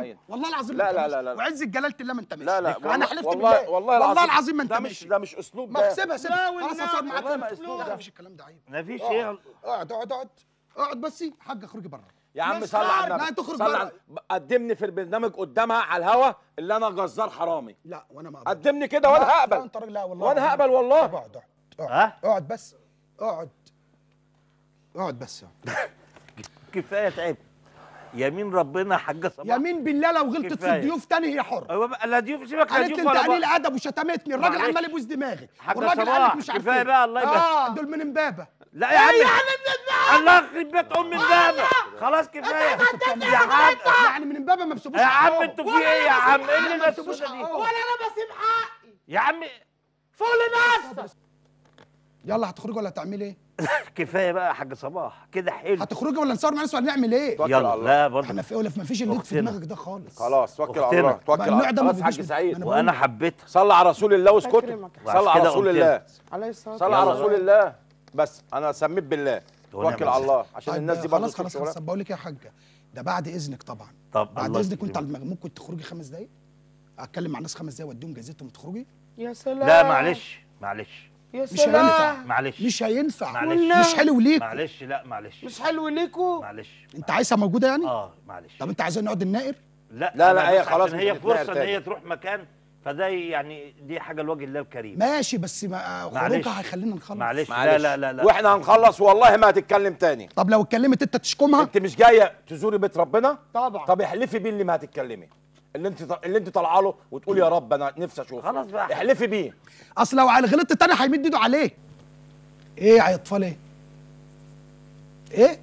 حقيقي. والله العظيم لا ما انت لا ماشي. لا لا. وعز جلاله الله ما انت ماشي لا لا انا والله- حلفت والله بالله والله العظيم العظيم ما انت ده مش ماشي ده مش اسلوب ما ده سيبها سيبها خلاص هصور معاك والله ما اسلوب لا ده مفيش الكلام ده عيب مفيش اقعد ايه اقعد اقعد اقعد اقعد بس حاج اخرجي بره يا عم مش صل على خارج. النبي لا، تخرج صل بره. على- قدمني في البرنامج قدامها على الهوا اللي انا جزار حرامي لا وانا ما أقبل. قدمني كده وانا لا، لا هقبل انت راجل لا والله وانا العظيم. هقبل والله طب اقعد اقعد اقعد ها اقعد بس اقعد اقعد بس كفايه تعب يمين ربنا يا حاجه صباح يمين بالله لو غلطت في كفاية. الضيوف تاني هي حر ايوه بقى لا ضيوف سيبك لا قالت ضيوف لي انت ولا قليل بقى. ادب وشتمتني الراجل معلش. عمال يبوس دماغي حاجة والراجل صباح، قالك مش عارف كفاية ايه. بقى، الله يبارك. اه دول من امبابه لا يا عم الله يخرب بيت ام امبابه خلاص كفايه يا عم يعني من امبابه ما بسيبوش يا عم حقهم. انتوا في ايه يا عم ايه اللي ما بسيبوش السودا دي حقهم. ولا انا بسيب حقي يا عم فوق لنفسك يلا هتخرجوا ولا هتعملي ايه؟ كفايه بقى يا حاج صباح كده حلو هتخرجوا ولا نصور مع ناس ولا نعمل ايه؟ توكل على يلا الله. لا برضه احنا في ولا ما فيش اللي في أختنا. دماغك ده خالص خلاص توكل على أختنا. الله توكل بقى على النوع ده ما الله خلاص بيجيش حاج من- سعيد أنا وانا حبيتها صلى على رسول الله واسكتوا أكرمك. صلى على كده رسول قمت الله عليه الصلاه صلى على يلا رسول بقى. الله بس انا سميت بالله ونعم توكل على بالله. الله عشان طيب الناس دي برضه خلاص تشوف خلاص خلاص شغلها. طب بقول لك إيه يا حاجه ده بعد اذنك طبعا طب بعد الله اذنك وانت على يكرمك. المغ- ممكن تخرجي خمس دقايق اتكلم مع الناس خمس دقايق واديهم جايزتهم وتخرجي يا سلام لا معلش معلش يا مش سلام هينفع معلش مش هينفع معلش. مش حلو ليك معلش لا معلش مش حلو ليكوا معلش انت عايزها موجوده يعني اه معلش طب انت عايزين نقعد النائر لا لا، أنا لا، هي بس خلاص عشان مش هي هتتنقل فرصه ان تاني. هي تروح مكان فده يعني دي حاجه لوجه الله الكريم ماشي بس ما معلش. خروجها هيخلينا نخلص معلش لا معلش. لا لا لا واحنا هنخلص والله ما هتتكلم تاني طب لو اتكلمت انت تشكمها انت مش جايه تزوري بيت ربنا طبعا طب احلفي بيه اللي ما هتتكلمي اللي انت اللي انت طالعه له وتقول يا رب انا نفسي اشوفه خلاص بقى. احلفي بيه اصل لو على غلطت تاني هيمد ايده عليك ايه يا اطفال ايه ايه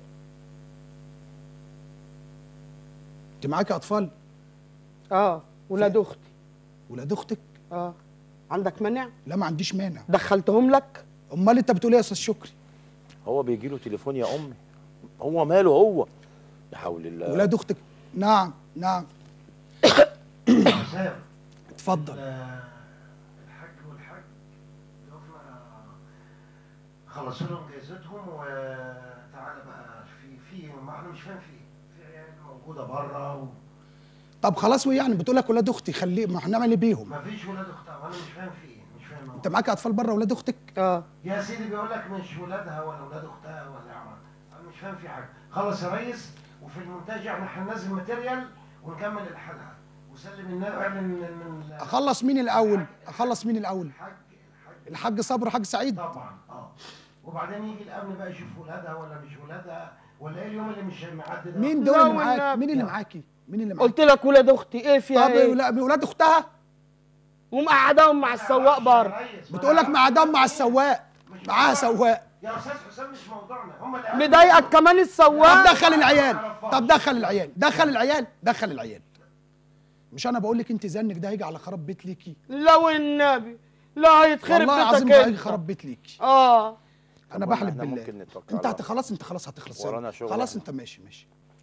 انت معاك يا اطفال اه ولاد اختي ولاد اختك اه عندك مانع لا ما عنديش مانع دخلتهم لك امال انت بتقول ايه يا استاذ شكري هو بيجي له تليفون يا امي هو ماله هو لا حول الله ولاد اختك نعم نعم حسام اتفضل ال- الحاج والحاج ضيوفنا خلصوا لهم جايزتهم وتعالى بقى في في ما احنا مش فاهم في ايه في عيال موجوده بره و... طب خلاص ويعني بتقول لك ولاد اختي خليه ما هنعمل ايه بيهم ما فيش ولاد اختها وانا مش فاهم في ايه مش فاهم انت معاك اطفال بره ولاد اختك اه يا سيدي بيقول لك مش ولادها ولا ولاد اختها ولا عمل انا مش فاهم في حاجه خلص يا ريس وفي المونتاج احنا هننزل ماتيريال ونكمل الحلقه وسلم النبي اعلن ان ال- اخلص مين الاول اخلص مين الاول الحاج الحاج الحاج صبر وحاج سعيد طبعا اه وبعدين يجي الامن بقى يشوف ولادها ولا مش ولادها ولا ايه اليوم اللي مش معدي ده مين دول لا اللي معاك والنبي. مين اللي معاكي مين اللي معاكي قلت لك ولاد اختي ايه فيها طب ايه لا ولاد اختها ومقعداهم مع السواق بره بتقول لك مع دم مع السواق معاها سواق يا استاذ حسام مش موضوعنا هم اللي مضايقك كمان طب السواق دخل العيال طب دخل العيال دخل العيال دخل العيال مش انا بقول لك انت زنك ده هيجي على خراب بيت ليكي لو النبي لا هيتخرب والله العظيم بيتك ده هيجي انت خراب بيت ليكي اه انا طب بحلف احنا بالله ممكن نتوكل انت على هت- خلاص انت خلاص هتخلص ورانا شغل خلاص احنا. انت ماشي ماشي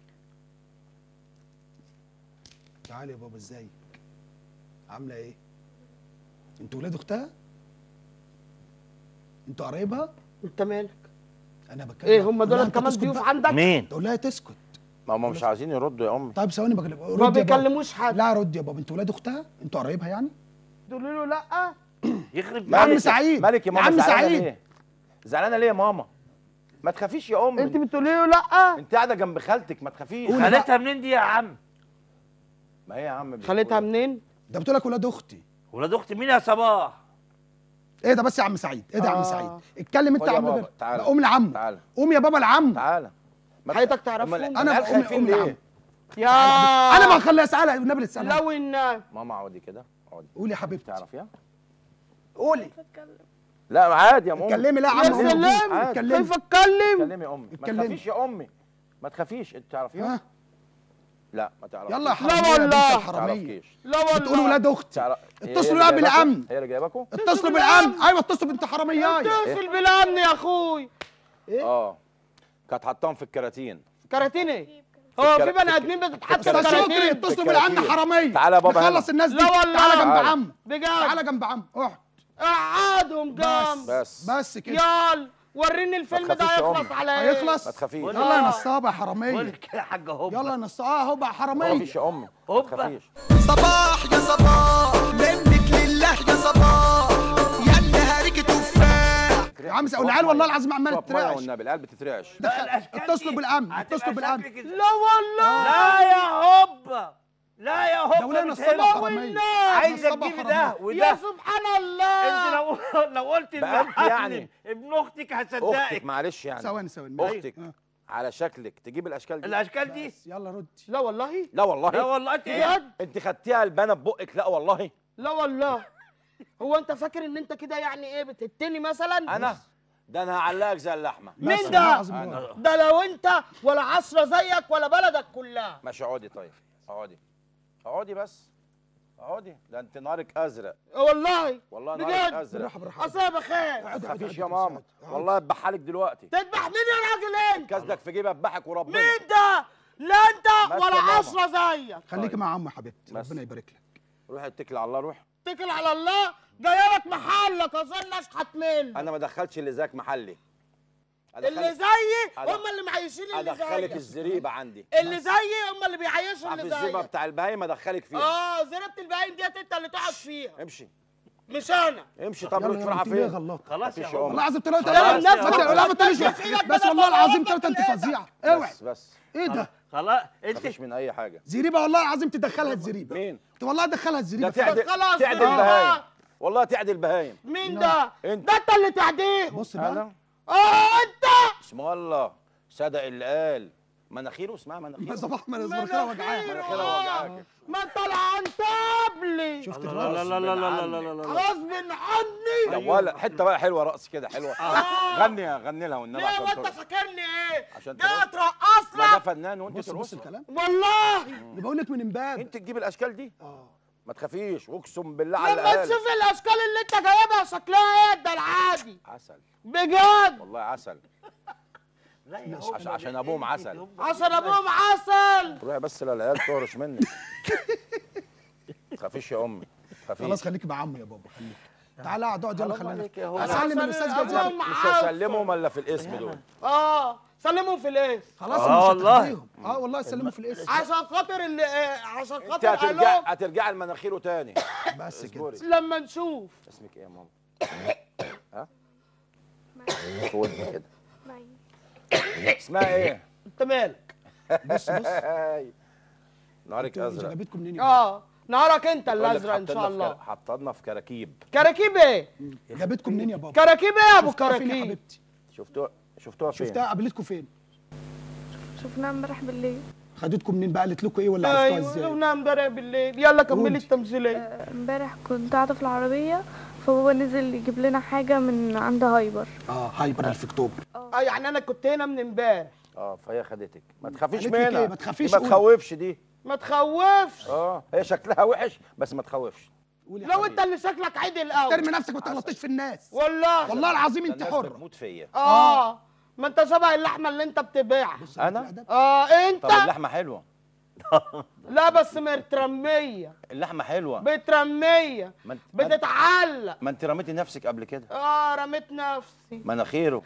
تعالي يا بابا ازيك عامله ايه انتوا ولاد اختها انتوا قرايبها انت مالك انا بتكلم ايه هم لا، دول انت كمان تسكت ضيوف بقى. عندك مين تقول لها تسكت ما هم مش عايزين يردوا يا امي طيب ثواني بكلم رد ما يا بابا. بيكلموش حد لا رد يا بابا انتوا ولاد اختها انتوا قرايبها يعني تقولوا له لا يخرب يا عم بيتك. سعيد مالك يا يا ماما عم زعلانة سعيد. ليه؟ زعلانه ليه يا ماما ما تخافيش يا امي انت بتقولي له لا انت قاعده جنب خالتك ما تخافيش قولي خالتها منين دي يا عم ما هي يا عم بتقول- خالتها منين ده بتقول لك ولاد اختي ولاد اختي مين يا صباح ايه ده بس يا عم سعيد ايه ده يا عم آه. سعيد اتكلم انت خد يا يا عم بابا، بر. تعالى. قوم لعمه تعالى قوم يا بابا لعمه تعالى ما ت- حياتك تعرفهم أمال أنا العيال بقوم- خايفين قوم ليه لعمه. يا انا ما هخليها اسالها النبي اللي تسالها لو النبي ماما اقعدي كده اقعدي قولي يا حبيبتي تعرفيها قولي لا عادي يا ماما اتكلمي لا يا يا عم هو موجود. سلام اتكلمي كيف اتكلم اتكلمي يا امي ما اتكلمي. تخافيش يا امي ما تخافيش انت تعرفيها ها لا ما تعرفيش يلا يا لا حراميه يا بنت والله. الحراميه تعرفيش لا والله بتقولوا ولاد اختي تعرف اتصلوا بقى بالامن هي اللي جايباكم اتصلوا بالامن ايوه اتصلوا بنت حراميه اتصل بالامن يا اخوي اه كانت حاطاهم في الكراتين كراتين ايه هو في الكرا- بني ادمين بتتحط في استاذ شكري كراتين اتصلوا بالكراتين. بالامن حراميه تعالى يا بابا هنا. نخلص الناس دي لا والله. تعالى جنب تعالى. عم بجد تعالى جنب عم اقعد قعدهم جنب بس بس كده يال وريني الفيلم ده تخافيش يا هيخلص أمي. على ايه هيخلص ما تخافيش ولا- يلا يا نصابه يا بقول حراميه لك يا حاجه هوب يلا يا نصابه اه هو بقى ما حراميه تخافيش يا امي ما هوبا. تخافيش صباح يا صباح منك لله يا صباح يا اللي هاريك تفاح يا عم والعيال والله العظيم عماله شوف ميه تترعش والنبي العيال بتترعش اتصلوا بالامن اتصلوا بالامن لا والله لا يا هوبا لا يا هوبا دولة مش نصابة هنا. حرامية عايزه نصابة تجيبي حرامية. ده يا وده سبحان الله انت لو لو قلت بقى انت المحل يعني. ابن اختك اختك هصدقك معلش يعني ثواني ثواني ماشي. اختك آه. على شكلك تجيب الاشكال دي الاشكال دي بس يلا ردي لا والله لا لا والله والله انت ايه بجد انت خدتيها البانه ببقك لا والله لا والله هو انت فاكر ان انت كده يعني ايه بتهتني مثلا انا ده انا هعلقك زي اللحمه مين بس ده؟ والله العظيم أنا. رد. ده لو انت ولا عشرة زيك ولا بلدك كلها ماشي اقعدي طيب اقعدي اقعدي بس اقعدي ده انت نارك ازرق والله والله نارك بجد ازرق بالراحه بالراحه اصل انا بخاف ما اقعدي، تخافيش اقعدي، يا ماما اقعدي. والله اذبحها دلوقتي تذبح مين يا راجل انت؟ كاسدك في جيبي اذبحك وربنا مين ده؟ لا انت ماشي ولا يا ماما. عشرة زيك خليكي مع عمو يا حبيبتي بس. ربنا يبارك لك روحي اتكلي على الله روح اتكل على الله جايلك محلك اظن اشحت منه انا ما دخلش اللي زيك محلي اللي أدخلك- زيي أدخ- هم اللي معيشين اللي ادخلك زيك الزريبه عندي اللي زيي هم اللي بيعيشوا عارف اللي الزريبه زيك بتاع البهايم ادخلك فيها اه زريبة البهايم ديت انت اللي تقعد فيها امشي مش انا امشي طب يلا روح يلا رايحه انت ليه فين غلط خلاص يا مفيش يا هوبا والله عمر العظيم ثلاثة خلاص لا يا لا هوبا. لا لا ما تقوليش بس إيدك بس بدل والله ما العظيم أقول ثلاثة انت لك فظيعة اوعي بس بس ايه ده خلاص انت مفيش من اي حاجه زريبة والله العظيم تدخلها الزريبة مين انت والله دخلها ده الزريبة تعدل خلاص تعدل بقى. البهايم والله تعدل البهايم مين ده؟ انت. ده انت اللي تعديه بص بقى انا اه انت اسم الله صدق اللي قال مناخيره اسمها مناخيره يا صباح ما نصبر كده وجعان مناخيرها وجعاك ما انت لعنتبلي شفت لا الرقص لا لا لا لا لا لا لا غصب عني يا ولا حته بقى حلوه رقص كده حلوه غني غني لها والنبي ليه عشان وانت ترقص فاكرني ايه؟ عشان جاي ترقص. ما ده ترقصنا فنان وانت بص بص ترقص الكلام والله اللي بقول لك من امبارح انت تجيب الاشكال دي اه ما تخافيش واقسم بالله على لما الاقل تشوف الاشكال اللي انت جايبها شكلها ايه ده العادي عسل بجد والله عسل لا يا هوبا عشان- عشان أبوهم عسل. هوبا. عشان ابوهم عسل روحي بس للعيال تهرش منك ما تخافيش يا امي ما خلاص تخافيش خليك مع عمو يا بابا خليك تعالى اقعد اقعد يلا حرام خلينا عليك يا هو. اسلم عشان الاستاذ أبوهم جزال مش عسل. هسلمهم الا في الاسم دول اه سلمهم في الايه خلاص آه مش والله. هتاخديهم. اه والله سلموا في الاسم عشان خاطر اللي آه، عشان انت خاطر هترجع قالوا هترجع لمناخيره تاني بس كده اصبري لما نشوف اسمك ايه يا ماما ها في ودني كده اسمها ايه انت مالك بص بص هاي نهارك انتوا ازرق جابتكم منين يا اه نهارك انت بقول لك الازرق ان حطينا شاء في الله كر- حطينا في كراكيب كراكيب ايه بابا؟ جابتكم منين يا بابا كراكيب ايه يا ابو شفتوها فين يا كراكيب حبيبتي شفتوها شفتوها فين شفتها قابلتكم فين شفناها امبارح بالليل خدتكم منين بقى قالت لكم ايه ولا عرفتوها ايوه ازاي شفناها امبارح بالليل يلا كملي قولي. التمثيليه امبارح كنت قاعدة في العربية فبابا نزل يجيب لنا حاجة من عند هايبر اه هايبر في اكتوبر اه يعني انا كنت هنا من امبارح اه فهي خدتك ما تخافيش قالت لك منها ايه؟ ما تخافيش دي ما قولي. تخوفش دي ما تخوفش اه هي شكلها وحش بس ما تخوفش قول يا لو حبيبي. انت اللي شكلك عدل قوي ترمي نفسك ما تغلطيش في الناس والله والله العظيم ده انت الناس حر بتموت فيا اه ما انت شبه اللحمه اللي انت بتبيعها انا اه انت طب اللحمه حلوه لا بس مترميه اللحمه حلوه بترميه ما انت ما انت- بتتعلق ما انت رميتي نفسك قبل كده اه رميت نفسي مناخيره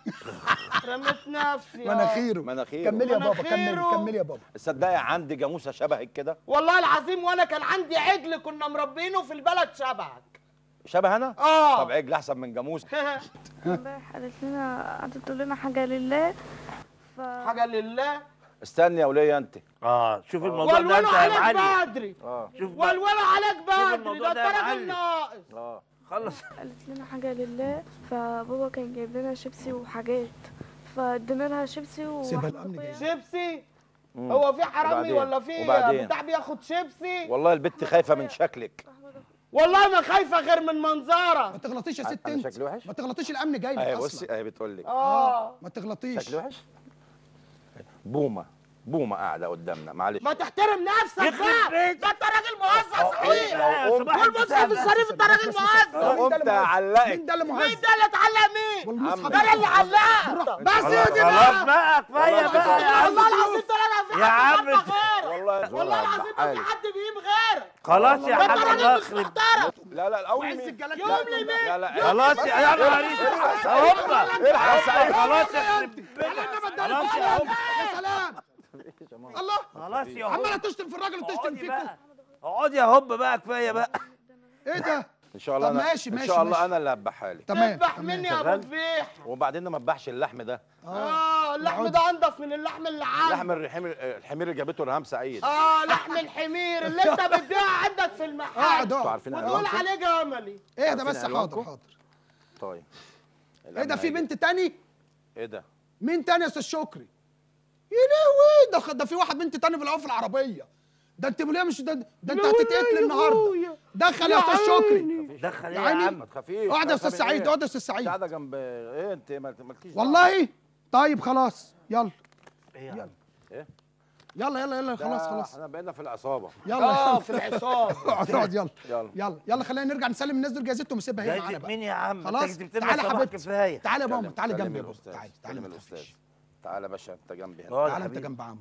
رميت نفسي آه. مناخيره مناخيره. كملي يا بابا كملي مناخيره. كملي يا بابا تصدقي عندي جاموسه شبهك كده والله العظيم وانا كان عندي عجل كنا مربينه في البلد شبهك شبه انا اه طب عجل احسن من جاموس امبارح قالت لنا قعدت تقول لنا حاجة لله ف حاجه لله استني يا وليه انت اه شوف الموضوع ده انت والولو يا عليك معلم بدري اه شوف بقى والولو عليك بدري الموضوع ده ده يا انت راجل معلم. ناقص اه خلص قالت لنا حاجة لله فبابا كان جايب لنا شيبسي وحاجات فادينا لها شيبسي سيبها وواحد الأمن جاي. أخويا- شيبسي مم. هو في حرامي وبعدين؟ ولا في وبعدين؟ بتاع بياخد شيبسي والله البت خايفه من شكلك والله ما خايفه غير من ما منظرك تغلطيش يا ست أنا انت شكلي وحش؟ ما تغلطيش الامن جاي اهي لك بصي اصلا اهي بتقول لك اه ما تغلطيش شكلي وحش بومه بومه قاعده قدامنا معلش ما تحترم نفسك يخرب بقى بيتك. ده انت راجل موظف صحيح يا قمت- صباح والمصحف الفل. الشريف انت راجل موظف لو قمت اعلقك مين ده اللي مين مهزأ ده اللي اتعلق مين؟ والمصحف ده انا اللي علقت بس يا دي خلاص بقى بقى كفايه والله بقى يا عم والله العظيم طلع في يا حد عم غيرك. والله والله العظيم ما في حالي. حد بيجيب غيرك خلاص يا ده انت حاج الله راجل مش يخرب محترم لا لا الاول وعز مين؟ الجلال لا يوم لي مين؟ لا لا خلاص يا يا نهار اسود هوبا الحق سعيد خلاص يخرب بيتك. خلاص يا هوبا يا سلام الله خلاص يا عماله هوبا تشتم في الراجل وتشتم اقعدي فيكم بقى اقعدي يا هوبا بقى كفايه بقى ايه ده ان شاء الله طب انا ماشي، ان ماشي، شاء الله ماشي. انا اللي هذبحها لك تمام اذبح تمام. مني يا ابو شغال؟ الفيح وبعدين ما اذبحش اللحم ده اه اللحم العود. ده انضف من اللحم اللي لحم عندك الحمير الحمير اللي جابته رهام سعيد اه لحم الحمير اللي انت بتبيعه عندك في المحل اقعد انتوا اقعد عارفين وتقول عنوانكم عليه جملي ايه ده عارفين بس حاضر عنوانكم؟ حاضر طيب ايه ده في بنت تاني ايه ده مين تاني يا استاذ شكري يا لهوي ده خ- ده في واحد بنت تاني بالعوف في العربيه ده انت ليه مش ده, ده انت هتتقتل النهارده دخل يا استاذ شكري دخل يا ايه عيني. يا ما عم تخافيش اقعد يا استاذ خافي سعيد إيه؟ اقعد يا استاذ سعيد قاعده جنب ايه انت ما- مالكيش دعوة. والله طيب خلاص يلا ايه يا عم ايه يلا يلا يلا ده خلاص خلاص احنا بقينا في العصابه يلا اه يلا في العصابه اقعد اقعد يلا يلا يلا يلا خلينا نرجع نسلم الناس دول جايزتهم ونسيبها هي معانا جايزة بقى مين يا عم خلاص انت جبت لنا تعالى صباح حبيبتي كفايه تعالى يا ماما كلم- تعالى كلم جنبي يا ماما الأستاذ، تعالى تعالى كلم ما الاستاذ تخافيش. تعالى يا باشا انت جنبي هنا اقعد يا تعالى انت حبيبي جنب عمو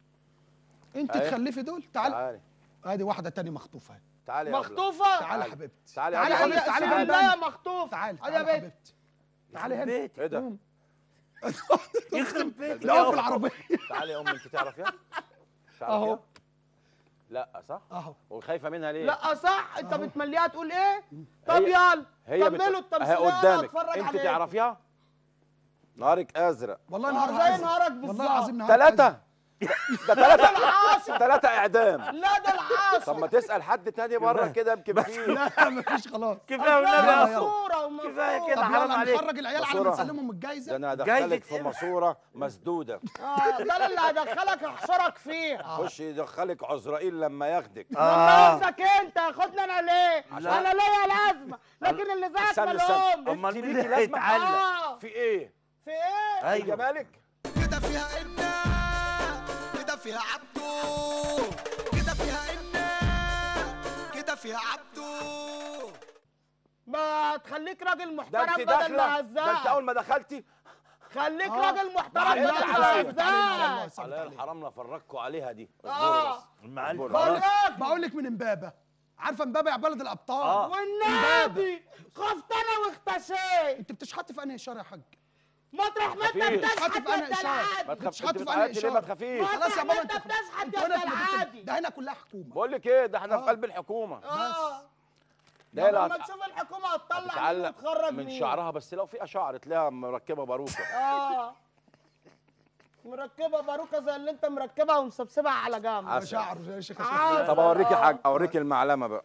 انت أهي. تخلفي دول تعالى تعالى ادي واحده تاني مخطوفه اهي تعالى يا أبلة. مخطوفه تعالى يا حبيبتي تعالى تعالى يا يا أبلة. حبيبتي تعالى سيب جنب الله يا عمو. مخطوف تعالى تعالى يا تعالى يا بنت حبيبتي تعالى هنا بيتي ايه ده قوم. يخرب بيتي لا في العربيه تعالى يا ام انت تعرفيها أهو. تعرفيها لا صح اهو وخايفه منها ليه لا صح انت أهو. بتمليها تقول ايه طب هي- يلا هي كملوا بت... التمثيليه اهي قدامك اتفرج انت عليكم. تعرفيها نارك ازرق والله آه، نهارها زي أزرق. نهارك والله بالظبط. العظيم نهارها ثلاثة أزرق. ده ثلاثة ثلاثة إعدام لا ده العاصر طب ما تسأل حد تاني بره كده يمكن فيه لا مفيش خلاص كفايه والنبي يلا، يا يلا. أصول. ماسوره كفايه وماسوره كده طب حرام يلا عليك نخرج العيال على ما بصورة. نسلمهم ده الجايزه أنا جايزة هدخلك في إيه؟ ماسورة مسدودة اه ده اللي هيدخلك يحشرك فيها خش يدخلك عزرائيل لما ياخدك لما اه قصدك انت ياخدني انا ليه؟ لا. انا ليا لازمه لكن اللي زيك استنى مالهمش استنى امال انت مين ليكي اللي لازمة هيتعلق اه في ايه؟ في ايه؟ في ايوه جمالك؟ كده فيها إنا كده فيها عبدو كده فيها إنا كده فيها عبدو ما تخليك راجل ده محترم انت بدل داخلة ما ده انت هزاك اول ما دخلتي خليك آه. راجل محترم تعالى، بدل تعالى، ما تعالى، تعالى، هزاك تعالى. على الحرام لفرجكوا عليها دي اه المعلم اصبروا. خلاص فرجك بقول لك من امبابه عارفه امبابه يا بلد الابطال آه. والنبي خفت انا واختشيت انت بتشحت في انهي اشاره يا حاج مطرح ما انت خفيف. بتشحت خفيف أنا انت إشارة. ما العادي تخافش بتشحت انت في أنهي بتعيطي ليه ما إشارة؟ تخافيش خلاص يا مطرح بابا ما انت بتشحت انت يا هنا ابن في العادي ده هنا كلها حكومه بقول لك ايه ده احنا آه. في قلب الحكومة اه ده لما اللي تشوف الحكومه هتطلع مين هتتعلق وتخرج من مين شعرها بس لو في اشعر تلاقيها مركبة باروكة اه مركبه باروكه زي اللي انت مركبها ومسبسبها على جنب عسل. شعر يا شيخ عسل. طب اوريكي آه. حاجة اوريكي المعلمة بقى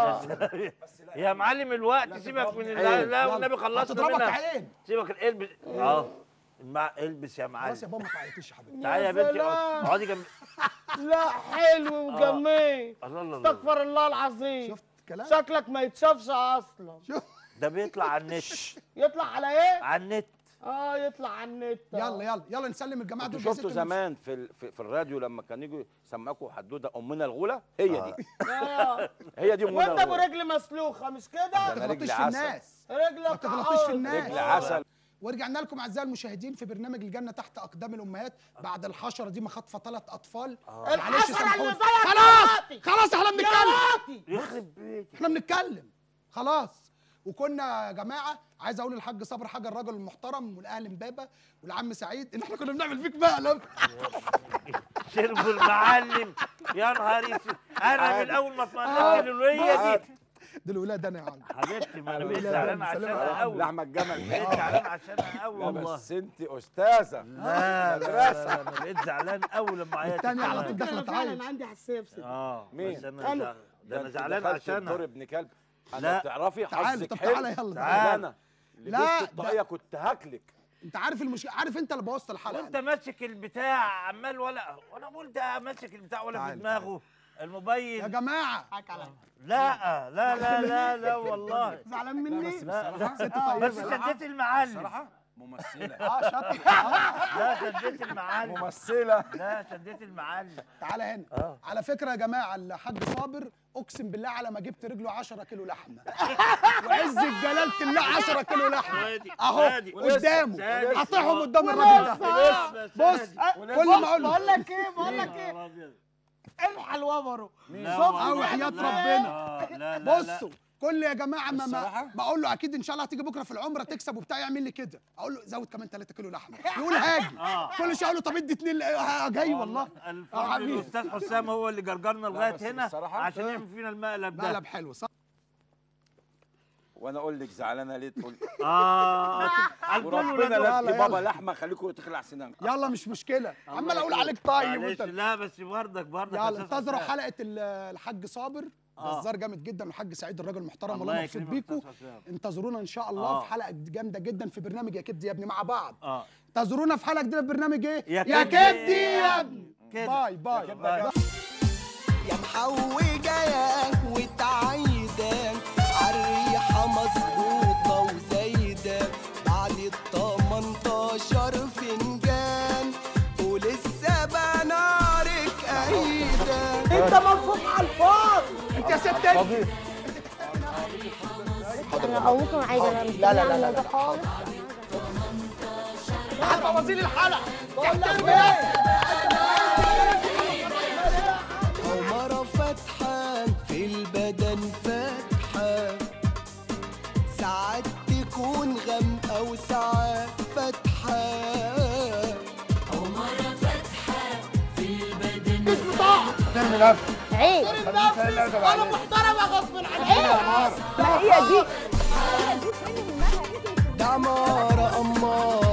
يا معلم الوقت سيبك من لا عين. لا والنبي خلصنا هتضربك منها عين سيبك البس اه المع... البس يا معلم خلاص يا بابا ما تعيطيش يا حبيبي تعالي يا بنتي سلام. اقعدي اقعدي جنب لا حلو وجميل الله الله الله استغفر الله العظيم شفت الكلام شكلك ما يتشافش اصلا شوف ده بيطلع على النت يطلع على ايه؟ على النت اه يطلع على النت يلا يلا يلا نسلم الجماعه انتوا دول شفتوا جايزتهم. زمان في, ال- في, في الراديو لما كانوا يجوا يسمعكوا حدوده امنا الغوله هي دي آه. هي دي امنا وانت ابو الغوله رجل مسلوخه مش ده كده؟ أنا ما رجلي تغلطيش في عسل. الناس ما رجلك تغلطيش في عقل. الناس رجل عسل ورجعنا لكم اعزائي المشاهدين في برنامج الجنه تحت اقدام الامهات بعد الحشره دي ما خاطفه ثلاث اطفال معلش الحشره اللي سامحوني زيك خلاص يا خلاص احنا بنتكلم واطي يخرب بيتي احنا بنتكلم خلاص وكنا يا جماعه عايز اقول للحاج صبر حاجه الراجل المحترم والاهل امبابه والعم سعيد ان احنا كنا بنعمل فيك مقلب شربوا المعلم يا نهار اسود انا من اول ما اطمئنت للوليه دي دول الولاد انا يا عم حبيبتي ما انا بقيت لا، زعلان لا، عشانها سلام. قوي لحمه الجمل بقيت زعلان عشانها قوي لا والله بس انت استاذه لا لا لا انا بقيت زعلان قوي لما عيطت التانية على طول كمان. دخلت انا تعيط فعلا عندي حساسيه في صدري. اه مين؟ بس انا أنا. زع- ده انا انت زعلان دخلت الدور عشانها ابن كلب انا لا. تعرفي تعالوا حظك طب حلو تعالى يلا تعال. انا لا، لبست ده- الطاقيه كنت هاكلك انت عارف المشكله عارف انت اللي بوظت الحلقه وانت ماسك البتاع عمال ولا وانا بقول ده ماسك البتاع ولا في تعال، دماغه يا الموبايل جماعه حاك عليا لا لا لا لا لا والله زعلان مني؟ لا ست طيبه بس شديت المعلم ممثله اه شاطر لا شديت المعلم ممثله لا شديت المعلم تعالى هنا اه على فكره يا جماعه الحاج صابر اقسم بالله على ما جبت رجله 10 كيلو لحمه وعز جلاله الله 10 كيلو لحمه سادي، اهو سادي. قدامه سادي. قاطعهم قدام الراجل ده ولسه بص سادي. كل ما اقول له بقول لك ايه بقول لك يا ايه نهار أبيض. الحق الوبره لا شوف والله. أو حياة لا، ربنا. آه، لا لا لا بصوا كل يا جماعه ما, ما الصراحة؟ بقول له اكيد ان شاء الله هتيجي بكره في العمره تكسب وبتاع يعمل لي كده اقول له زود كمان 3 كيلو لحمه يقول هاجي آه. كل شويه اقول له طب ادي اتنين آه، جاي والله آه، الفضل حبيبي. الاستاذ حسام هو اللي جرجرنا بس لغايه هنا الصراحة- عشان يعمل فينا المقلب ده مقلب حلو صح وانا اقول لك زعلانه ليه تقول اه شوف، قلت له وربنا لا لا يلا، بابا يلا. لحمه خليكم تخلع سنانك يلا مش مشكله الله عمال اقول يخليك. عليك طيب معلش، وانت لا بس برضك برضك يلا أساس انتظروا أساس. حلقه ال- الحاج صابر آه. جزار جامد جدا والحاج سعيد الراجل محترم الله والله مبسوط يكرمك بيكم أستاذ حسام. انتظرونا ان شاء الله آه. في حلقه جامده جدا في برنامج يا كبدي يا ابني مع بعض اه انتظرونا في حلقه جديده في برنامج ايه يا يا كبدي كبدي يا ابني كده. باي باي باي. يا محوجة يا وتعيدة عالريحة مظبوطة وزايدة بعد التمنتاشر فنجان ولسه بنارك قايدة انت منفوخ على الفاضي انت يا ست انت او ممكن عايزه بقى لا، لا، لا، لا، ده خالص حتى وزير الحلقة تحترم ايه عمرة فاتحة في البدن فاتحة ساعات تكون غامقة وساعات فاتحة عمرة فاتحة في البدن عيب انا محترمة غصب عني ما هي دي ده عمارة أمارة